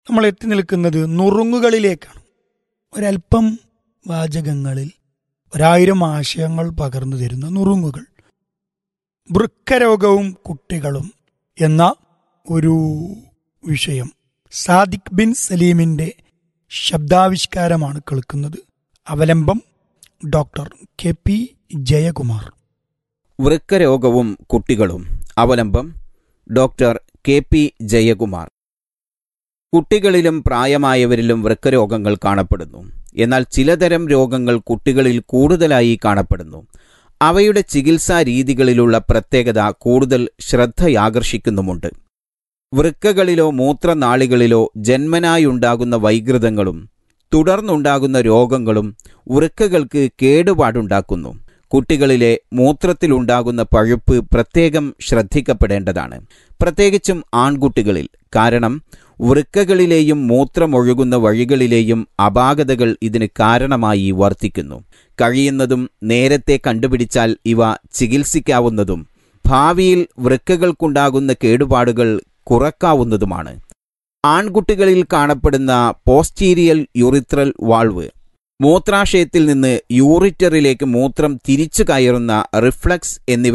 നമ്മൾ എത്തി നിൽക്കുന്നത് നുറുങ്ങുകളിലേക്കാണ് ഒരല്പം വാചകങ്ങളിൽ ഒരായിരം ആശയങ്ങൾ പകർന്നു തരുന്ന നുറുങ്ങുകൾ വൃക്കരോഗവും കുട്ടികളും എന്ന ഒരു വിഷയം സാദിഖ് ബിൻ സലീമിന്റെ ശബ്ദാവിഷ്കാരമാണ് കേൾക്കുന്നത് അവലംബം ഡോക്ടർ കെ പി ജയകുമാർ വൃക്കരോഗവും കുട്ടികളും അവലംബം ഡോക്ടർ കെ പി ജയകുമാർ കുട്ടികളിലും പ്രായമായവരിലും വൃക്കരോഗങ്ങൾ കാണപ്പെടുന്നു എന്നാൽ ചിലതരം രോഗങ്ങൾ കുട്ടികളിൽ കൂടുതലായി കാണപ്പെടുന്നു അവയുടെ ചികിത്സാ രീതികളിലുള്ള പ്രത്യേകത കൂടുതൽ ശ്രദ്ധയാകർഷിക്കുന്നുമുണ്ട് വൃക്കകളിലോ മൂത്രനാളികളിലോ ജന്മനായുണ്ടാകുന്ന വൈകൃതങ്ങളും തുടർന്നുണ്ടാകുന്ന രോഗങ്ങളും വൃക്കകൾക്ക് കേടുപാടുണ്ടാക്കുന്നു കുട്ടികളിലെ മൂത്രത്തിലുണ്ടാകുന്ന പഴുപ്പ് പ്രത്യേകം ശ്രദ്ധിക്കപ്പെടേണ്ടതാണ് പ്രത്യേകിച്ചും ആൺകുട്ടികളിൽ കാരണം വൃക്കകളിലെയും മൂത്രമൊഴുകുന്ന വഴികളിലെയും അപാകതകൾ ഇതിന് കാരണമായി വർത്തിക്കുന്നു കഴിയുന്നതും നേരത്തെ കണ്ടുപിടിച്ചാൽ ഇവ ചികിത്സിക്കാവുന്നതും ഭാവിയിൽ വൃക്കകൾക്കുണ്ടാകുന്ന കേടുപാടുകൾ കുറക്കാവുന്നതുമാണ് ആൺകുട്ടികളിൽ കാണപ്പെടുന്ന പോസ്റ്റീരിയൽ യുറിത്രൽ വാൾവ് മൂത്രാശയത്തിൽ നിന്ന് യൂറിറ്ററിലേക്ക് മൂത്രം തിരിച്ചു കയറുന്ന റിഫ്ലക്സ് എന്നിവ